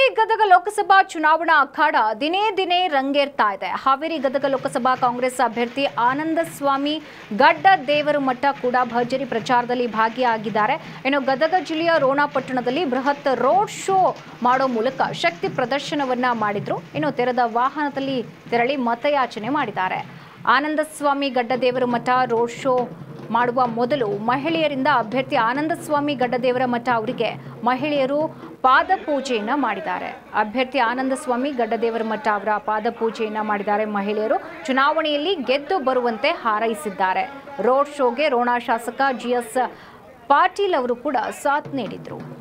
ಹಾವೇರಿ ಗದಗ ಲೋಕಸಭಾ ಚುನಾವಣಾ ಅಖಾಡ ದಿನೇ ದಿನೇ ರಂಗೇರ್ತಾ ಇದೆ ಹಾವೇರಿ ಗದಗ ಲೋಕಸಭಾ ಕಾಂಗ್ರೆಸ್ ಅಭ್ಯರ್ಥಿ ಆನಂದ ಸ್ವಾಮಿ ಗಡ್ಡ ದೇವರು ಮಠ ಕೂಡ ಭರ್ಜರಿ ಪ್ರಚಾರದಲ್ಲಿ ಭಾಗಿಯಾಗಿದ್ದಾರೆ ಇನ್ನು ಗದಗ ಜಿಲ್ಲೆಯ ರೋಣ ಪಟ್ಟಣದಲ್ಲಿ ಬೃಹತ್ ರೋಡ್ ಶೋ ಮಾಡೋ ಮೂಲಕ ಶಕ್ತಿ ಪ್ರದರ್ಶನವನ್ನ ಮಾಡಿದ್ರು ಇನ್ನು ತೆರೆದ ವಾಹನದಲ್ಲಿ ತೆರಳಿ ಮತಯಾಚನೆ ಮಾಡಿದ್ದಾರೆ ಆನಂದ ಸ್ವಾಮಿ ಗಡ್ಡದೇವರ ಮಠ ರೋಡ್ ಶೋ ಮಾಡುವ ಮೊದಲು ಮಹಿಳೆಯರಿಂದ ಅಭ್ಯರ್ಥಿ ಆನಂದಸ್ವಾಮಿ ಗಡ್ಡದೇವರ ಮಠ ಅವರಿಗೆ ಮಹಿಳೆಯರು ಪಾದ ಪೂಜೆಯನ್ನ ಮಾಡಿದ್ದಾರೆ ಅಭ್ಯರ್ಥಿ ಆನಂದಸ್ವಾಮಿ ಗಡ್ಡದೇವರ ಮಠ ಅವರ ಪಾದ ಪೂಜೆಯನ್ನ ಮಾಡಿದ್ದಾರೆ ಮಹಿಳೆಯರು ಚುನಾವಣೆಯಲ್ಲಿ ಗೆದ್ದು ಬರುವಂತೆ ಹಾರೈಸಿದ್ದಾರೆ ರೋಡ್ ಶೋಗೆ ರೋಣ ಶಾಸಕ ಜಿಎಸ್ ಪಾಟೀಲ್ ಅವರು ಕೂಡ ಸಾಥ್ ನೀಡಿದ್ರು